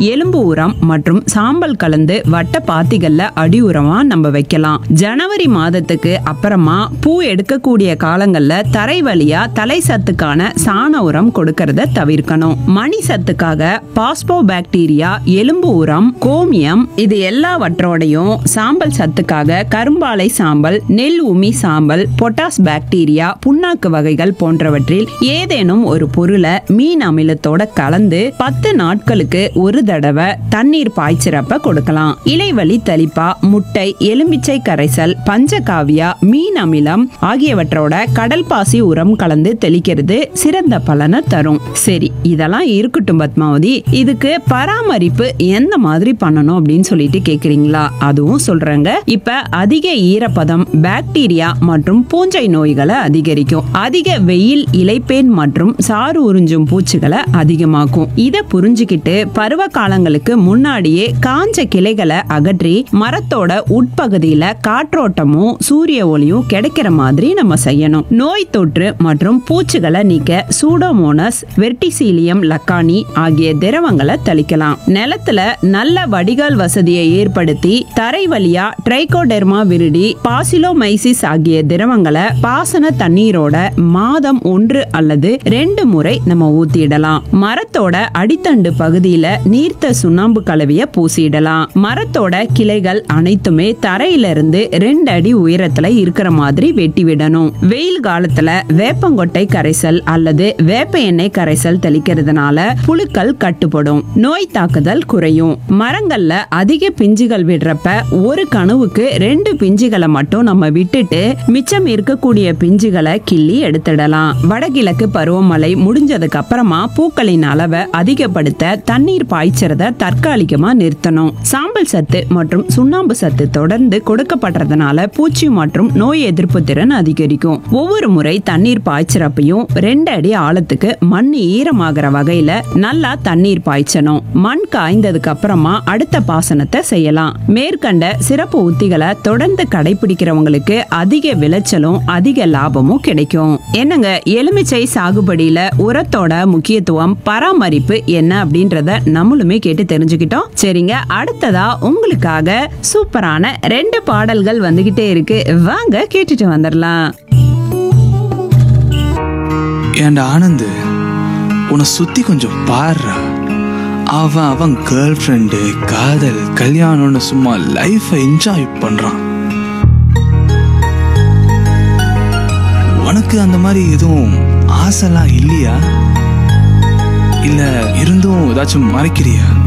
எலும்பு உரம் மற்றும் சாம்பல் கலந்து வட்ட பாத்திகள்ல அடி உரமா நம்ம வைக்கலாம் ஜனவரி மாதத்துக்கு அப்புறமா பூ எடுக்கக்கூடிய காலங்கள்ல தரை வழியா தலை சத்துக்கான சாண உரம் கொடுக்கறத தவிர்க்கணும் மணி சத்துக்காக பாஸ்போ பாக்டீரியா எலும்பு உரம் கோமியம் இது எல்லாவற்றோடையும் சாம்பல் சத்துக்காக கரும்பாலை சாம்பல் நெல் உமி சாம்பல் பொட்டாஸ் பாக்டீரியா புண்ணாக்கு வகைகள் போன்றவற்றில் ஏதேனும் ஒரு பொருளை மீன் அமிலத்தோட கலந்து பத்து நாட்களுக்கு ஒரு தடவை தண்ணீர் பாய்ச்சிறப்ப கொடுக்கலாம் இலைவழி தளிப்பா முட்டை எலும்பிச்சை கரைசல் பஞ்சகாவியா மீன் அமிலம் ஆகியவற்றோட கடல் பாசி உரம் கலந்து தெளிக்கிறது சிறந்த பலனை தரும் சரி இதெல்லாம் இருக்கட்டும் பத்மாவதி இதுக்கு பராமரிப்பு எந்த மாதிரி பண்ணணும் அப்படின்னு சொல்லிட்டு கேக்குறீங்களா அதுவும் சொல்றேங்க இப்ப அதிக ஈரப்பதம் பாக்டீரியா மற்றும் பூஞ்சை நோய்களை அதிகரிக்கும் அதிக வெயில் இலைப்பேன் மற்றும் சாறு உறிஞ்சும் பூச்சிகளை அதிகமாக்கும் இத புரிஞ்சுக்கிட்டு பருவ காலங்களுக்கு முன்னாடியே காஞ்ச கிளைகளை அகற்றி மரத்தோட உட்பகுதியில காற்றோட்டமும் சூரிய ஒளியும் கிடைக்கிற மாதிரி நம்ம செய்யணும் நோய் தொற்று மற்றும் பூச்சிகளை நீக்க சூடோமோனஸ் வெர்டிசீலியம் லக்கானி ஆகிய திரவங்களை தெளிக்கலாம் நிலத்துல நல்ல வடிகால் வசதியை ஏற்படுத்தி தரை வழியா ட்ரைகோடெர்மா விரிடி பாசிலோமைசிஸ் ஆகிய திரவங்களை பாசன தண்ணீரோட மாதம் ஒன்று அல்லது ரெண்டு முறை நம்ம ஊத்திடலாம் மரத்தோட அடித்தண்டு பகுதியில நீர்த்த சுண்ணாம்பு கலவைய பூசிடலாம் மரத்தோட கிளைகள் அனைத்துமே தரையில இருந்து ரெண்டு அடி உயரத்துல இருக்கிற மாதிரி வெட்டி விடணும் வெயில் காலத்துல வேப்பங்கொட்டை கரைசல் அல்லது வேப்ப எண்ணெய் கரைசல் தெளிக்கிறதுனால புழுக்கள் கட்டுப்படும் நோய் தாக்குதல் குறையும் மரங்கள்ல அதிக பிஞ்சுகள் விடுறப்ப ஒரு கணுவுக்கு ரெண்டு பிஞ்சுகளை மட்டும் நம்ம விட்டுட்டு மிச்சம் இருக்கக்கூடிய பிஞ்சுகளை கிள்ளி எடுத்துடலாம் வடகிழக்கு பருவமழை முடிஞ்சதுக்கு அப்புறமா பூக்களின் அளவை அதிகப்படுத்த தண்ணீர் பாய்ச்சறத தற்காலிகமா நிறுத்தணும் சாம்பல் சத்து மற்றும் சுண்ணாம்பு சத்து தொடர்ந்து கொடுக்கப்படுறதுனால பூச்சி மற்றும் நோய் எதிர்ப்பு திறன் அதிகரிக்கும் ஒவ்வொரு முறை தண்ணீர் பாய்ச்சறப்பையும் ரெண்டு அடி ஆழத்துக்கு மண் ஈரமாகிற வகையில நல்லா தண்ணீர் பாய்ச்சணும் மண் காய்ந்ததுக்கு அப்புறமா அடுத்த பாசனத்தை செய்யலாம் மேற்கண்ட சிறப்பு உத்திகளை தொடர்ந்து கடைபிடிக்கிறவங்களுக்கு அதிக விளைச்சலும் அதிக லாபமும் கிடைக்கும் என்னங்க எலுமிச்சை சாகுபடியில உரத்தோட முக்கியத்துவம் பராமரிப்பு என்ன அப்படின்றத நம்மளுமே கேட்டு தெரிஞ்சுக்கிட்டோம் சரிங்க அடுத்ததா உங்களுக்காக சூப்பரான ரெண்டு பாடல்கள் வந்துகிட்டே இருக்கு வாங்க கேட்டுட்டு வந்துடலாம் ஏன்டா ஆனந்து உன்னை சுத்தி கொஞ்சம் பாருடா அவன் அவன் கேர்ள் ஃப்ரெண்டு காதல் கல்யாணம்னு சும்மா லைஃபை என்ஜாய் பண்றான் உனக்கு அந்த மாதிரி எதுவும் ஆசைலாம் இல்லையா இல்ல இருந்தும் ஏதாச்சும் மறைக்கிறியா